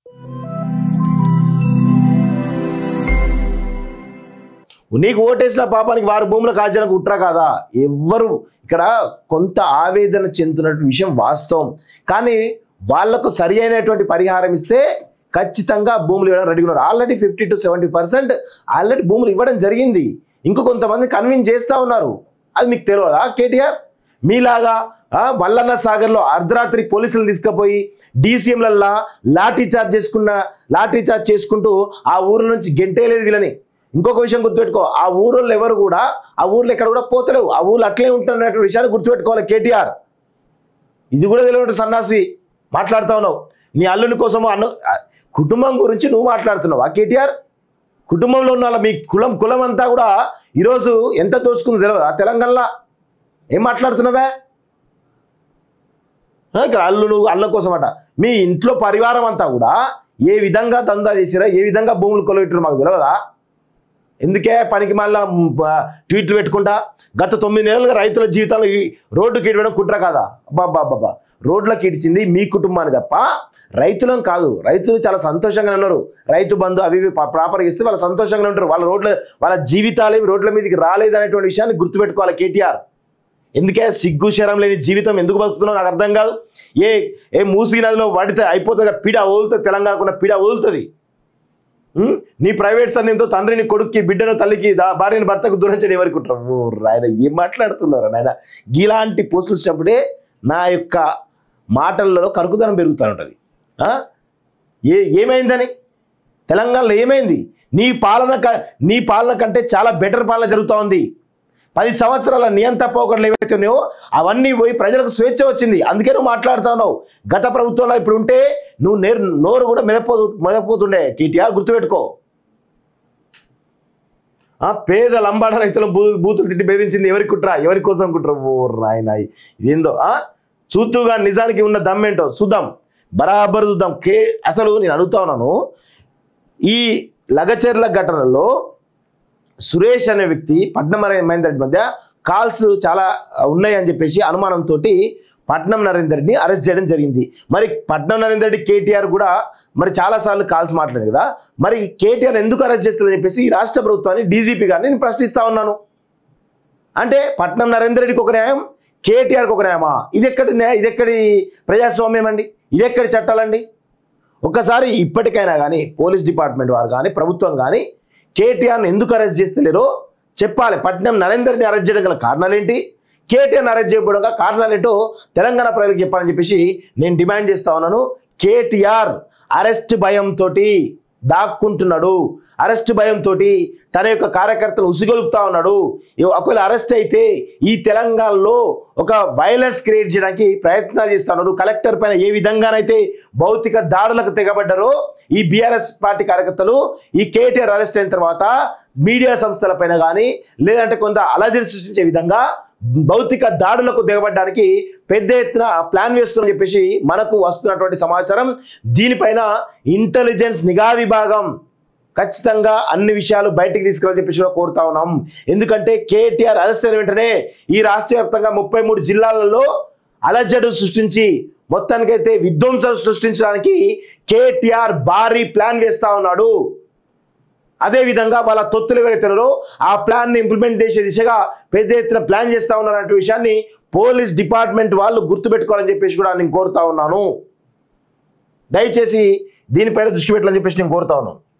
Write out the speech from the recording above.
నీకు ఓటేసిన పాపానికి వారి భూముల కాజాలకు కుట్ర కాదా ఎవ్వరు ఇక్కడ కొంత ఆవేదన చెందుతున్న విషయం వాస్తవం కానీ వాళ్లకు సరి అయినటువంటి పరిహారం ఇస్తే ఖచ్చితంగా భూములు ఇవ్వడం రెడీ ఉన్నారు already fifty to seventy percent already భూములు ఇవ్వడం జరిగింది ఇంకో కొంతమంది కన్విన్స్ చేస్తూ ఉన్నారు అది మీకు తెలియదా కేటీఆర్ మీలాగా ఆ, మల్లన్న సాగర్లో అర్ధరాత్రి పోలీసులు తీసుకుపోయి డీసీఎంలల్లా లాఠీ చార్జ్ చేసుకున్న లాఠీ చార్జ్ చేసుకుంటూ ఆ ఊరు నుంచి గెంటేలేదు వీళ్ళని ఇంకొక విషయం గుర్తుపెట్టుకో ఆ ఊరోళ్ళు ఎవరు కూడా ఆ ఊర్లో ఎక్కడ కూడా పోతలేవు ఆ ఊర్లో అట్లే ఉంటున్నటువంటి విషయాన్ని గుర్తుపెట్టుకోవాలి కేటీఆర్ ఇది కూడా తెలియదు సన్నాసి మాట్లాడుతా ఉన్నావు నీ అల్లుని కోసం అన్న కుటుంబం గురించి నువ్వు మాట్లాడుతున్నావు ఆ కేటీఆర్ కుటుంబంలో ఉన్న వాళ్ళ మీ కులం కులం అంతా కూడా ఈరోజు ఎంత దోసుకుందో తెలియదా తెలంగాణలో ఏం మాట్లాడుతున్నావే ఆ, ఇక్కడ అల్లుడు అల్ల కోసం అట మీ ఇంట్లో పరివారం అంతా కూడా ఏ విధంగా దందా చేసిరా ఏ విధంగా భూములు కొలగెట్టారు మాకు తెలియదా ఎందుకే పనికి మళ్ళా మ్, బ- ట్వీట్లు పెట్టుకుంటా గత తొమ్మిది నెలలుగా రైతుల జీవితాలు ఈ రోడ్డుకి ఇడవడం కుట్ర కాదా బాబా బాబా రోడ్లకు ఇడిచింది మీ కుటుంబాన్ని తప్ప రైతులను కాదు రైతులు చాలా సంతోషంగా ఉన్నారు రైతు బంధు అవి ఇవి పా- ప్రాపర్గా ఇస్తే వాళ్ళు సంతోషంగా ఉంటారు వాళ్ళ రోడ్ల వాళ్ళ జీవితాలు ఏమి రోడ్ల మీదకి రాలేదు అనేటువంటి విషయాన్ని గుర్తుపెట్టుకోవాలి కేటీఆర్ ఎందుకే సిగ్గు శరం లేని జీవితం ఎందుకు బతుకుతున్నావు నాకు అర్థం కాదు ఏ ఏ మూసి నదిలో పడితే అయిపోతుంది కదా, పీడ వదులుతుంది తెలంగాణకున్న పీడ వదులుతుంది ఉం? నీ ప్రైవేట్ సన్నిధితో తండ్రిని కొడుక్కి బిడ్డను తల్లికి దా- భార్యని భర్తకు దూరం చేయడం ఎవరికి ఉంటారు ఆయన ఏం మాట్లాడుతున్నారు నాయన ఇలాంటి పోస్టులు వచ్చినప్పుడే నా యొక్క మాటలలో కరుకుదనం పెరుగుతూ ఉంటుంది ఆ? ఏ ఏమైందని తెలంగాణలో ఏమైంది నీ పాలన క- నీ పాలన కంటే చాలా బెటర్ పాలన జరుగుతూ ఉంది పది సంవత్సరాల నియంత పోకడలు ఏవైతే ఉన్నాయో అవన్నీ పోయి ప్రజలకు స్వేచ్ఛ వచ్చింది అందుకే నువ్వు మాట్లాడుతా ఉన్నావు గత ప్రభుత్వంలో ఇప్పుడు ఉంటే నువ్వు నేరు నోరు కూడా మెదపో మెదపోతుండే కేటీఆర్ గుర్తుపెట్టుకో ఆ పేద లంబాడ రైతుల బూ బూతులు తిట్టి బెదిరించింది ఎవరికి కుట్రా ఎవరి కోసం కుట్రా ఓ రాయన ఏందో ఆ చూద్దుగా నిజానికి ఉన్న దమ్మేంటో చూద్దాం బరాబర్ చూద్దాం కే అసలు నేను అడుగుతా ఉన్నాను ఈ లగచెర్ల ఘటనలో సురేష్ అనే వ్యక్తి పట్నం మహేందర్ రెడ్డి మధ్య కాల్స్ చాలా ఉన్నాయి అని చెప్పేసి అనుమానంతో పట్నం నరేందర్ రెడ్డిని అరెస్ట్ చేయడం జరిగింది మరి పట్నం నరేందర్ రెడ్డి కేటీఆర్ కూడా మరి చాలా సార్లు కాల్స్ మాట్లాడారు కదా మరి కేటీఆర్ ఎందుకు అరెస్ట్ చేస్తారని చెప్పేసి ఈ రాష్ట్ర ప్రభుత్వాన్ని డీజీపీ గారిని నేను ప్రశ్నిస్తా ఉన్నాను అంటే పట్నం నరేందర్ రెడ్డికి ఒక న్యాయం కేటీఆర్కి ఒక న్యాయమా ఇది ఎక్కడి న్యాయ ఇది ఎక్కడి ప్రజాస్వామ్యం అండి ఇది ఎక్కడి చట్టాలండి ఒక్కసారి ఇప్పటికైనా కానీ పోలీస్ డిపార్ట్మెంట్ వారు కానీ ప్రభుత్వం కానీ కేటీఆర్ని ఎందుకు అరెస్ట్ చేస్తలేరో చెప్పాలి పట్నం నరేందర్ని అరెస్ట్ చేయడం గల కారణాలు ఏంటి కేటీఆర్ని అరెస్ట్ చేయకపోవడం గల కారణాలు ఏంటో తెలంగాణ ప్రజలకు చెప్పాలని చెప్పేసి నేను డిమాండ్ చేస్తా ఉన్నాను కేటీఆర్ అరెస్ట్ భయంతో దాక్కుంటున్నాడు అరెస్ట్ భయంతో తన యొక్క కార్యకర్తలు ఉసిగొలుపుతా ఉన్నాడు ఇవ- ఒకవేళ అరెస్ట్ అయితే ఈ తెలంగాణలో ఒక వైలెన్స్ క్రియేట్ చేయడానికి ప్రయత్నాలు చేస్తున్నారు కలెక్టర్ పైన ఏ విధంగానైతే భౌతిక దాడులకు తెగబడ్డారో ఈ బీఆర్ఎస్ పార్టీ కార్యకర్తలు ఈ కేటీఆర్ అరెస్ట్ అయిన తర్వాత మీడియా సంస్థల పైన కానీ లేదంటే కొంత అలజడి సృష్టించే విధంగా భౌతిక దాడులకు దిగబడడానికి పెద్ద ఎత్తున ప్లాన్ వేస్తుందని చెప్పేసి మనకు వస్తున్నటువంటి సమాచారం దీనిపైన ఇంటెలిజెన్స్ నిఘా విభాగం ఖచ్చితంగా అన్ని విషయాలు బయటికి తీసుకురావాలని చెప్పేసి కూడా కోరుతా ఉన్నాం ఎందుకంటే కేటీఆర్ అరెస్ట్ అయిన వెంటనే ఈ రాష్ట్ర వ్యాప్తంగా ముప్పై మూడు జిల్లాలలో అలజడు సృష్టించి మొత్తానికైతే విధ్వంసం సృష్టించడానికి కేటీఆర్ భారీ ప్లాన్ వేస్తా ఉన్నాడు అదే విధంగా వాళ్ళ తొత్తులు ఎవరైతే ఉన్నారో ఆ ప్లాన్ ని ఇంప్లిమెంట్ చేసే దిశగా పెద్ద ఎత్తున ప్లాన్ చేస్తా ఉన్నారనే విషయాన్ని పోలీస్ డిపార్ట్మెంట్ వాళ్ళు గుర్తుపెట్టుకోవాలని చెప్పేసి కూడా నేను కోరుతా ఉన్నాను దయచేసి దీనిపైన దృష్టి పెట్టాలని చెప్పేసి నేను కోరుతా ఉన్నాను